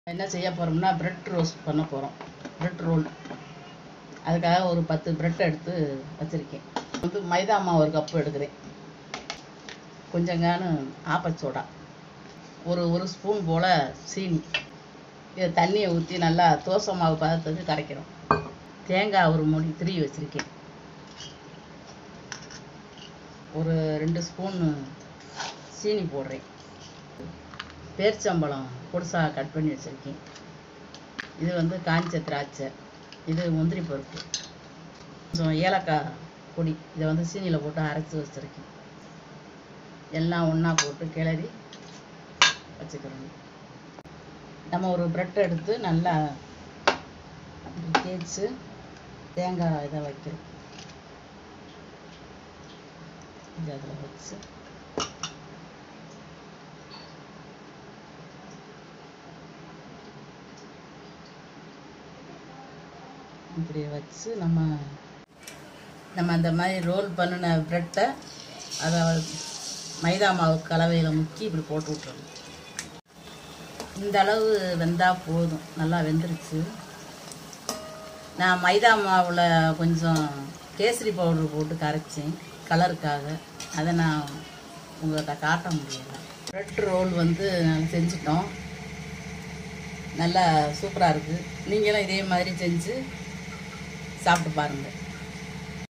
என்ன செய்ய போகிறோம்னா பிரெட் ரோஸ்ட் பண்ண போகிறோம் பிரெட் ரோல் அதுக்காக ஒரு பத்து பிரெட் எடுத்து வச்சுருக்கேன் வந்து மைதா மாவு ஒரு கப்பு எடுக்கிறேன் கொஞ்சங்கானு ஆப்பச்சோடா ஒரு ஒரு ஸ்பூன் போல் சீனி இதை தண்ணியை ஊற்றி நல்லா தோசை மாவு பதத்துக்கு கரைக்கிறோம் தேங்காய் ஒரு மூடி திருவி வச்சுருக்கேன் ஒரு ரெண்டு ஸ்பூன் சீனி போடுறேன் பேரிச்சம்பழம் பொடுசாக கட் பண்ணி வச்சுருக்கேன் இது வந்து காஞ்ச திராட்சை இது முந்திரி பருப்பு கொஞ்சம் ஏலக்காய் பொடி இதை வந்து சீனியில் போட்டு அரைச்சி வச்சுருக்கேன் எல்லாம் ஒன்றா போட்டு கிளறி வச்சுக்கிறோம் நம்ம ஒரு ப்ரெட் எடுத்து நல்லா அப்படி தேய்ச்சி தேங்காய் இதை வைக்கிறோம் இது அதில் வச்சு இப்படி வச்சு நம்ம நம்ம அந்த மாதிரி ரோல் பண்ணின ப்ரெட்டை அதை மைதா மாவு கலவையில் முக்கி இப்படி போட்டு விட்றணும் இந்த அளவு வெந்தால் போதும் நல்லா வெந்துருச்சு நான் மைதா மாவில் கொஞ்சம் கேசரி பவுடர் போட்டு கரைச்சேன் கலருக்காக அதை நான் உங்கள்கிட்ட காட்ட முடியலை ப்ரெட் ரோல் வந்து நாங்கள் செஞ்சிட்டோம் நல்லா சூப்பராக இருக்குது நீங்களும் இதே மாதிரி செஞ்சு சாப்பிட்டு பாருங்கள்